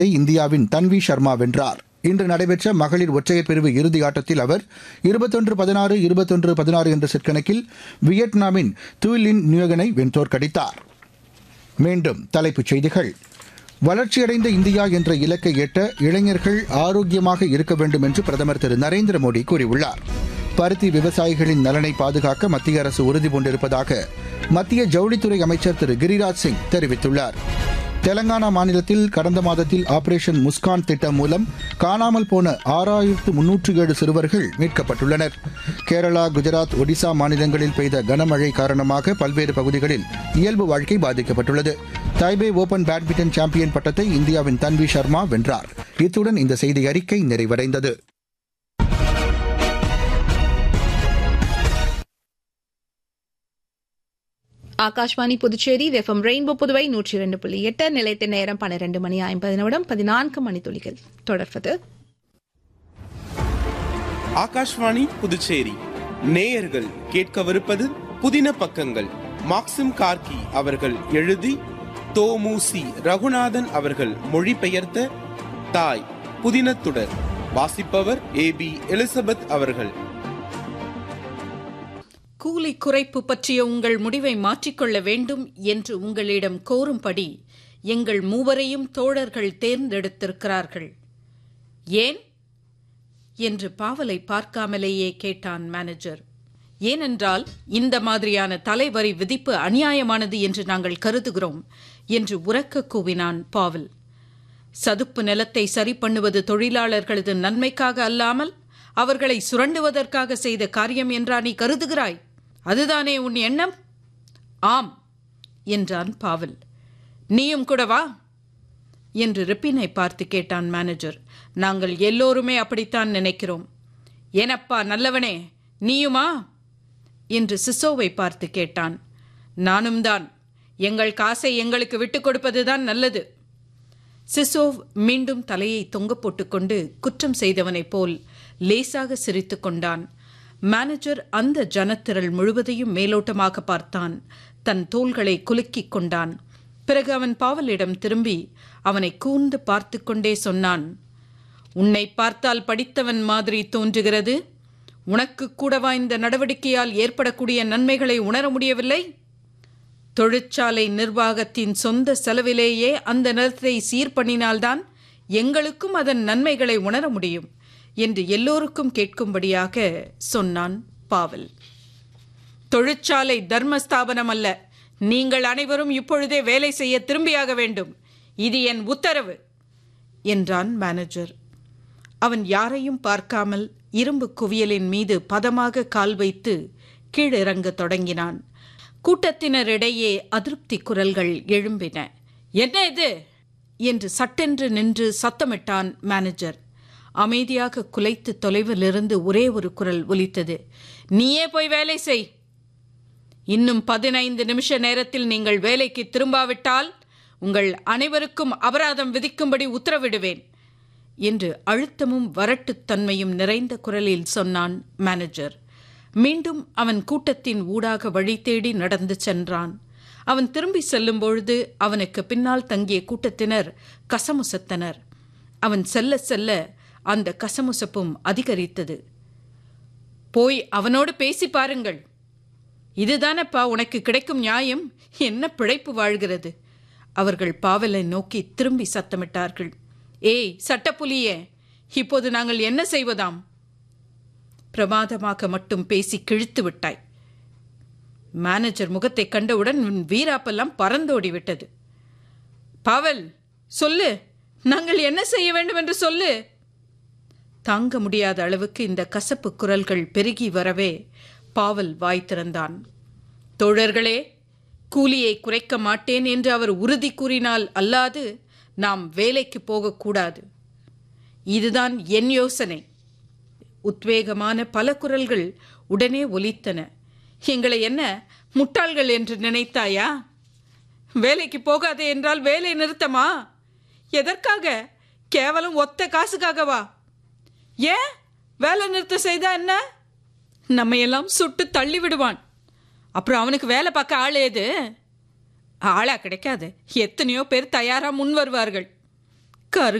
இந்தியாவின் தன்வி சர்மா வென்றார் இன்று நடைபெற்ற மகளிர் ஒற்றையர் பிரிவு இறுதி ஆட்டத்தில் அவர் இருபத்தொன்று பதினாறு இருபத்தொன்று பதினாறு என்ற செட் கணக்கில் வியட்நாமின் துயிலின் நியோகனை வென்றோர்க்கடித்தார் மீண்டும் தலைப்புச் செய்திகள் வளர்ச்சியடைந்த இந்தியா என்ற இலக்கை எட்ட இளைஞர்கள் ஆரோக்கியமாக இருக்க வேண்டும் என்று பிரதமர் திரு நரேந்திர மோடி கூறியுள்ளார் பருத்தி விவசாயிகளின் நலனை பாதுகாக்க மத்திய அரசு உறுதி பூண்டிருப்பதாக மத்திய ஜவுளித்துறை அமைச்சர் திரு கிரிராஜ் சிங் தெரிவித்துள்ளார் தெலங்கானா மாநிலத்தில் கடந்த மாதத்தில் ஆபரேஷன் முஸ்கான் திட்டம் மூலம் காணாமல் போன ஆறாயிரத்து முன்னூற்று ஏழு சிறுவர்கள் மீட்கப்பட்டுள்ளனர் கேரளா குஜராத் ஒடிசா மாநிலங்களில் பெய்த கனமழை காரணமாக பல்வேறு பகுதிகளில் இயல்பு வாழ்க்கை பாதிக்கப்பட்டுள்ளது தைபே ஓபன் பேட்மிண்டன் சாம்பியன் பட்டத்தை இந்தியாவின் தன்வி சர்மா வென்றார் இத்துடன் இந்த செய்தி அறிக்கை நிறைவடைந்தது ஆகாஷ்வாணி புதுச்சேரி எஃப்எம் ரெயின்போ புதுவை நூற்றி இரண்டு புள்ளி எட்டு நிலைத்த நேரம் பன்னிரண்டு மணி ஐம்பது நிமிடம் பதினான்கு மணித்துளிகள் தொடர்வது ஆகாஷ்வாணி புதுச்சேரி நேயர்கள் கேட்கவிருப்பது புதின பக்கங்கள் மாக்சிம் கார்கி அவர்கள் எழுதி தோமுசி ரகுநாதன் அவர்கள் மொழிபெயர்த்த தாய் புதினத்துடர் வாசிப்பவர் ஏ பி எலிசபெத் அவர்கள் கூலி குறைப்பு பற்றிய உங்கள் முடிவை மாற்றிக்கொள்ள வேண்டும் என்று உங்களிடம் கோரும்படி எங்கள் மூவரையும் தோழர்கள் தேர்ந்தெடுத்திருக்கிறார்கள் ஏன் என்று பாவலை பார்க்காமலேயே கேட்டான் மேனேஜர் ஏனென்றால் இந்த மாதிரியான தலைவரி விதிப்பு அநியாயமானது என்று நாங்கள் கருதுகிறோம் என்று உரக்க கூவினான் பாவல் சதுப்பு நிலத்தை சரி பண்ணுவது தொழிலாளர்களது நன்மைக்காக அல்லாமல் அவர்களை சுரண்டுவதற்காக செய்த காரியம் என்றா நீ கருதுகிறாய் அதுதானே உன் எண்ணம் ஆம் என்றான் பாவல் நீயும் கூட வா என்று ரிப்பினை பார்த்து கேட்டான் மேனேஜர் நாங்கள் எல்லோருமே அப்படித்தான் நினைக்கிறோம் ஏனப்பா நல்லவனே நீயுமா என்று சிசோவை பார்த்து கேட்டான் நானும் தான் எங்கள் காசை எங்களுக்கு விட்டுக் கொடுப்பதுதான் நல்லது சிசோவ் மீண்டும் தலையை தொங்க போட்டுக்கொண்டு குற்றம் செய்தவனைப் போல் லேசாக சிரித்துக் கொண்டான் மேனேஜர் அந்த ஜனத்திரள் முழுவதையும் மேலோட்டமாக பார்த்தான் தன் தோள்களை குலுக்கிக் கொண்டான் பிறகு அவன் பாவலிடம் திரும்பி அவனை கூர்ந்து பார்த்து கொண்டே சொன்னான் உன்னை பார்த்தால் படித்தவன் மாதிரி தோன்றுகிறது உனக்கு கூடவா இந்த நடவடிக்கையால் ஏற்படக்கூடிய நன்மைகளை உணர முடியவில்லை தொழிற்சாலை நிர்வாகத்தின் சொந்த செலவிலேயே அந்த நிலத்தை சீர்பண்ணினால்தான் எங்களுக்கும் அதன் நன்மைகளை உணர முடியும் என்று எல்லோருக்கும் கேட்கும்படியாக சொன்னான் பாவல் தொழிற்சாலை தர்மஸ்தாபனம் அல்ல நீங்கள் அனைவரும் இப்பொழுதே வேலை செய்ய திரும்பியாக வேண்டும் இது என் உத்தரவு என்றான் மேனேஜர் அவன் யாரையும் பார்க்காமல் இரும்பு குவியலின் மீது பதமாக கால் வைத்து கீழிறங்கத் தொடங்கினான் கூட்டத்தினரிடையே அதிருப்தி குரல்கள் எழும்பின என்ன இது என்று சட்டென்று நின்று சத்தமிட்டான் மேனேஜர் அமைதியாக குலைத்து தொலைவிலிருந்து ஒரே ஒரு குரல் ஒலித்தது நீயே போய் வேலை செய் இன்னும் பதினைந்து நிமிஷ நேரத்தில் நீங்கள் வேலைக்கு திரும்பாவிட்டால் உங்கள் அனைவருக்கும் அபராதம் விதிக்கும்படி உத்தரவிடுவேன் என்று அழுத்தமும் வரட்டுத்தன்மையும் நிறைந்த குரலில் சொன்னான் மேனேஜர் மீண்டும் அவன் கூட்டத்தின் ஊடாக வழி தேடி நடந்து சென்றான் அவன் திரும்பி செல்லும் பொழுது அவனுக்கு பின்னால் தங்கிய கூட்டத்தினர் கசமுசத்தனர் அவன் செல்ல செல்ல அந்த கசமுசப்பும் அதிகரித்தது போய் அவனோடு பேசி பாருங்கள் இதுதானப்பா உனக்கு கிடைக்கும் நியாயம் என்ன பிழைப்பு வாழ்கிறது அவர்கள் பாவலை நோக்கி திரும்பி சத்தமிட்டார்கள் ஏய் சட்டப்புலியே இப்போது நாங்கள் என்ன செய்வதாம் பிரமாதமாக மட்டும் பேசி கிழித்து விட்டாய் மேனேஜர் முகத்தை கண்டவுடன் உன் வீராப்பெல்லாம் பறந்தோடி விட்டது பாவல் சொல்லு நாங்கள் என்ன செய்ய வேண்டும் என்று சொல்லு தாங்க முடியாத அளவுக்கு இந்த கசப்பு குரல்கள் பெருகி வரவே பாவல் வாய் திறந்தான் தோழர்களே கூலியை குறைக்க மாட்டேன் என்று அவர் உறுதி கூறினால் அல்லாது நாம் வேலைக்கு போகக்கூடாது இதுதான் என் யோசனை உத்வேகமான பல குரல்கள் உடனே ஒலித்தன எங்களை என்ன முட்டாள்கள் என்று நினைத்தாயா வேலைக்கு போகாதே என்றால் வேலை நிறுத்தமா எதற்காக கேவலம் ஒத்த காசுக்காகவா ஏன் வேலை நிறுத்தம் செய்தா என்ன நம்ம எல்லாம் சுட்டு தள்ளி விடுவான் அப்புறம் அவனுக்கு வேலை பார்க்க ஆள் ஏது ஆளா கிடைக்காது எத்தனையோ பேர் தயாரா முன் வருவார்கள் கரு